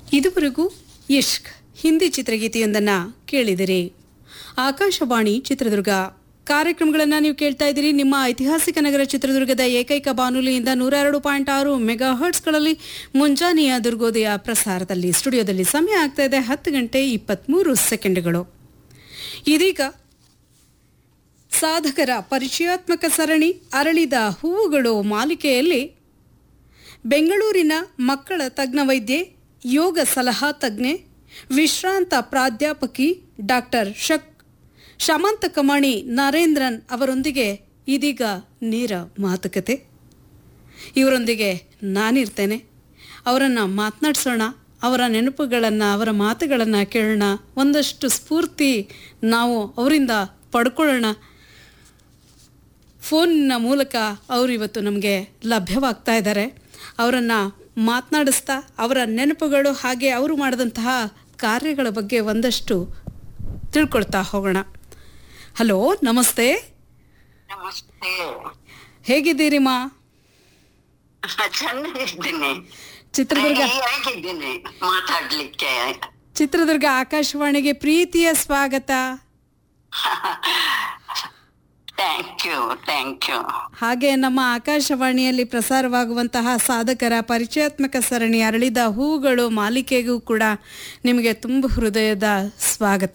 ಇದುವರೆಗೂ ಇಷ್ಕ್ ಹಿಂದಿ ಚಿತ್ರಗೀತೆಯೊಂದನ್ನು ಕೇಳಿದಿರಿ ಆಕಾಶವಾಣಿ ಚಿತ್ರದುರ್ಗ ಕಾರ್ಯಕ್ರಮಗಳನ್ನು ನೀವು ಕೇಳ್ತಾ ಇದ್ದೀರಿ ನಿಮ್ಮ ಐತಿಹಾಸಿಕ ನಗರ ಚಿತ್ರದುರ್ಗದ ಏಕೈಕ ಬಾನುಲಿಯಿಂದ ನೂರ ಎರಡು ಪಾಯಿಂಟ್ ಆರು ಮೆಗಾ ಹರ್ಟ್ಸ್ಗಳಲ್ಲಿ ಮುಂಜಾನೆಯ ದುರ್ಗೋದಯ ಪ್ರಸಾರದಲ್ಲಿ ಸ್ಟುಡಿಯೋದಲ್ಲಿ ಸಮಯ ಆಗ್ತಾ ಇದೆ ಹತ್ತು ಗಂಟೆ ಇಪ್ಪತ್ತ್ಮೂರು ಸೆಕೆಂಡ್ಗಳು ಇದೀಗ ಸಾಧಕರ ಪರಿಚಯಾತ್ಮಕ ಸರಣಿ ಅರಳಿದ ಹೂವುಗಳು ಮಾಲಿಕೆಯಲ್ಲಿ ಬೆಂಗಳೂರಿನ ಮಕ್ಕಳ ತಜ್ಞ ವೈದ್ಯೆ ಯೋಗ ಸಲಹಾ ತಜ್ಞೆ ವಿಶ್ರಾಂತ ಪ್ರಾಧ್ಯಾಪಕಿ ಡಾಕ್ಟರ್ ಶಕ್ ಶಮಂತ ಕಮಾಣಿ ನರೇಂದ್ರನ್ ಅವರೊಂದಿಗೆ ಇದೀಗ ನೇರ ಮಾತುಕತೆ ಇವರೊಂದಿಗೆ ನಾನಿರ್ತೇನೆ ಅವರನ್ನು ಮಾತನಾಡಿಸೋಣ ಅವರ ನೆನಪುಗಳನ್ನು ಅವರ ಮಾತುಗಳನ್ನು ಕೇಳೋಣ ಒಂದಷ್ಟು ಸ್ಫೂರ್ತಿ ನಾವು ಅವರಿಂದ ಪಡ್ಕೊಳ್ಳೋಣ ಫೋನಿನ ಮೂಲಕ ಅವರು ಇವತ್ತು ನಮಗೆ ಲಭ್ಯವಾಗ್ತಾ ಇದ್ದಾರೆ ಅವರನ್ನು ಮಾತನಾಡಿಸ್ತಾ ಅವರ ನೆನಪುಗಳು ಹಾಗೆ ಅವರು ಮಾಡಿದಂತಹ ಕಾರ್ಯಗಳ ಬಗ್ಗೆ ಒಂದಷ್ಟು ತಿಳ್ಕೊಳ್ತಾ ಹೋಗೋಣ ಹಲೋ ನಮಸ್ತೆ ನಮಸ್ತೆ ಹೇಗಿದ್ದೀರಿ ಮಾ ಚೆನ್ನಾಗಿದ್ದೀನಿ ಚಿತ್ರದುರ್ಗ ಹೇಗಿದ್ದೀನಿ ಮಾತಾಡ್ಲಿಕ್ಕೆ ಚಿತ್ರದುರ್ಗ ಆಕಾಶವಾಣಿಗೆ ಪ್ರೀತಿಯ ಸ್ವಾಗತ ಥ್ಯಾಂಕ್ ಯು ಥ್ಯಾಂಕ್ ಯು ಹಾಗೆ ನಮ್ಮ ಆಕಾಶವಾಣಿಯಲ್ಲಿ ಪ್ರಸಾರವಾಗುವಂತಹ ಸಾಧಕರ ಪರಿಚಯಾತ್ಮಕ ಸರಣಿ ಅರಳಿದ ಹೂಗಳು ಮಾಲಿಕೆಗೂ ಕೂಡ ನಿಮಗೆ ತುಂಬ ಹೃದಯದ ಸ್ವಾಗತ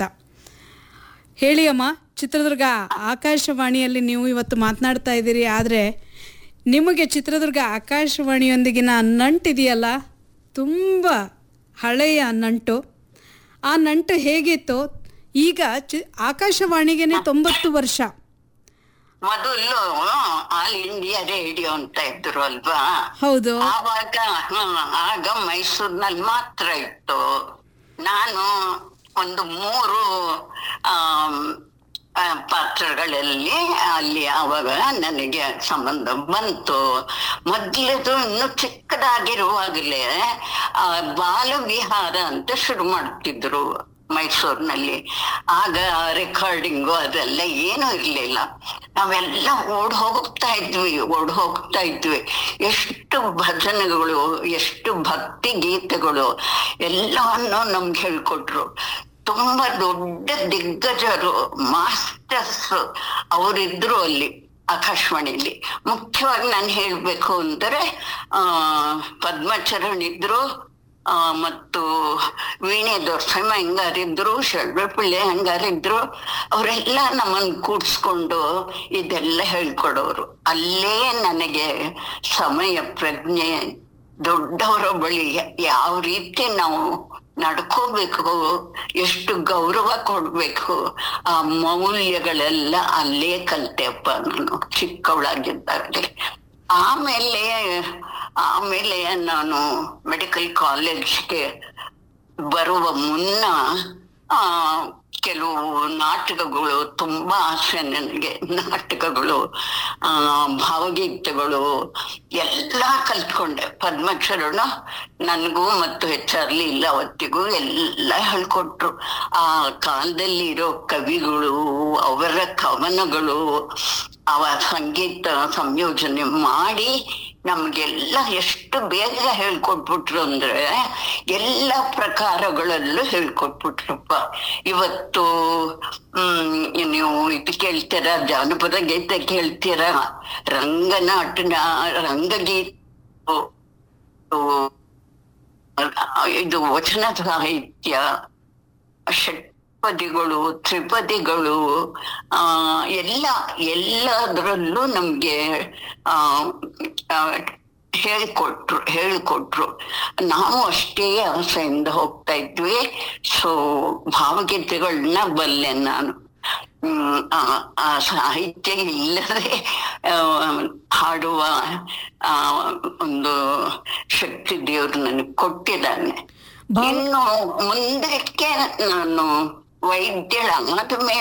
ಹೇಳಿ ಅಮ್ಮ ಚಿತ್ರದುರ್ಗ ಆಕಾಶವಾಣಿಯಲ್ಲಿ ನೀವು ಇವತ್ತು ಮಾತನಾಡ್ತಾ ಇದ್ದೀರಿ ಆದರೆ ನಿಮಗೆ ಚಿತ್ರದುರ್ಗ ಆಕಾಶವಾಣಿಯೊಂದಿಗಿನ ನಂಟಿದೆಯಲ್ಲ ತುಂಬ ಹಳೆಯ ನಂಟು ಆ ನಂಟು ಹೇಗಿತ್ತು ಈಗ ಚಿ ಆಕಾಶವಾಣಿಗೇನೆ ತೊಂಬತ್ತು ವರ್ಷ ಮೊದಲು ಆಲ್ ಇಂಡಿಯಾ ರೇಡಿಯೋ ಅಂತ ಇದ್ರು ಅಲ್ವಾ ಹೌದು ಆವಾಗ ಹ, ಆಗ ಮೈಸೂರಿನಲ್ಲಿ ಮಾತ್ರ ಇತ್ತು ನಾನು ಒಂದು ಮೂರು ಆಮ್, ಆ, ಪಾತ್ರಗಳಲ್ಲಿ ಅಲ್ಲಿ ಆವಾಗ ನನಗೆ ಸಂಬಂಧ ಬಂತು ಮೊದಲದು ಇನ್ನು ಚಿಕ್ಕದಾಗಿರುವಾಗಲೇ ಆ, ಬಾಲವಿಹಾರ ಅಂತ ಶುರು ಮಾಡ್ತಿದ್ರು ಮೈಸೂರಿನಲ್ಲಿ ಆಗ ರೆಕಾರ್ಡಿಂಗು ಅದೆಲ್ಲ ಏನೂ ಇರ್ಲಿಲ್ಲ ನಾವೆಲ್ಲ ಓಡ್ ಹೋಗ್ತಾ ಇದ್ವಿ ಓಡ್ ಹೋಗ್ತಾ ಇದ್ವಿ ಎಷ್ಟು ಭಜನೆಗಳು ಎಷ್ಟು ಭಕ್ತಿ ಗೀತೆಗಳು ಎಲ್ಲವನ್ನು ನಮ್ಗೆ ಹೇಳ್ಕೊಟ್ರು ತುಂಬಾ ದೊಡ್ಡ ದಿಗ್ಗಜರು ಮಾಸ್ಟರ್ಸ್ ಅವರಿದ್ರು ಅಲ್ಲಿ ಆಕಾಶವಾಣಿಲಿ ಮುಖ್ಯವಾಗಿ ನಾನು ಹೇಳ್ಬೇಕು ಅಂದರೆ ಆ ಪದ್ಮಚರಣ್ ಇದ್ರು ಆ, ಮತ್ತು ವೀಣೆ ದೊರ್ಸಮ್ಮ ಹೆಂಗಾರಿದ್ರು ಶಳ್ಬಪಿಳ್ಳೆ ಹೆಂಗಾರಿದ್ರು ಅವರೆಲ್ಲ ನಮ್ಮನ್ನು ಕೂಡ್ಸ್ಕೊಂಡು ಇದೆಲ್ಲ ಹೇಳ್ಕೊಡೋರು ಅಲ್ಲೇ ನನಗೆ ಸಮಯ ಪ್ರಜ್ಞೆ ದೊಡ್ಡವರ ಬಳಿ ಯಾವ ರೀತಿ ನಾವು ನಡ್ಕೋಬೇಕು ಎಷ್ಟು ಗೌರವ ಕೊಡ್ಬೇಕು ಆ ಮೌಲ್ಯಗಳೆಲ್ಲ ಅಲ್ಲೇ ಕಲ್ತೆಪ್ಪ ನಾನು ಚಿಕ್ಕವಳಾಗಿದ್ದಾಗಲೇ ಆಮೇಲೆ ಆಮೇಲೆ ನಾನು ಮೆಡಿಕಲ್ ಕಾಲೇಜ್ಗೆ ಬರುವ ಮುನ್ನ ಆ ಕೆಲವು ನಾಟಕಗಳು ತುಂಬಾ ಆಸೆ ನನಗೆ ನಾಟಕಗಳು ಆ ಭಾವಗೀತೆಗಳು ಎಲ್ಲ ಕಲ್ತ್ಕೊಂಡೆ ಪದ್ಮಚರಣ ನನಗೂ ಮತ್ತು ಎಚ್ ಆರ್ ಲೀಲಾವತಿಗೂ ಎಲ್ಲ ಹೇಳ್ಕೊಟ್ರು ಆ ಕಾಲದಲ್ಲಿ ಇರೋ ಕವಿಗಳು ಅವರ ಕವನಗಳು ಅವ ಸಂಗೀತ ಸಂಯೋಜನೆ ಮಾಡಿ ನಮ್ಗೆಲ್ಲ ಎಷ್ಟು ಬೇಗ ಹೇಳ್ಕೊಟ್ಬಿಟ್ರು ಅಂದ್ರೆ ಎಲ್ಲ ಪ್ರಕಾರಗಳಲ್ಲೂ ಹೇಳ್ಕೊಟ್ಬಿಟ್ರಪ್ಪ ಇವತ್ತು ಹ್ಮ್ ನೀವು ಇದು ಕೇಳ್ತೀರಾ ಜಾನಪದ ಗೀತೆ ಕೇಳ್ತೀರಾ ರಂಗನಾಟನ ರಂಗಗೀತೆ ಇದು ವಚನ ಸಾಹಿತ್ಯ ಷಟ್ಪದಿಗಳು ತ್ರಿಪದಿಗಳು ಆ ಎಲ್ಲ ಎಲ್ಲದರಲ್ಲೂ ನಮ್ಗೆ ಆ ಆ, ಹೇಳ್ಕೊಟ್ರು ಹೇಳ್ಕೊಟ್ರು ನಾವು ಅಷ್ಟೇ ಆಸೆಯಿಂದ ಹೋಗ್ತಾ ಇದ್ವಿ ಸೊ ಭಾವಗೀತೆಗಳನ್ನ ಬಲ್ಲೆ ನಾನು ಹ್ಮ್, ಆ ಆ ಸಾಹಿತ್ಯ ಇಲ್ಲದೆ ಆ, ಹಾಡುವ ಆ ಒಂದು ಶಕ್ತಿ ದೇವರು ನನಗೆ ಕೊಟ್ಟಿದ್ದಾನೆ ಭಾವ- ಇನ್ನು ಮುಂದಕ್ಕೆ ನಾನು ವೈದ್ಯಳಾದ ಮೇಲೆ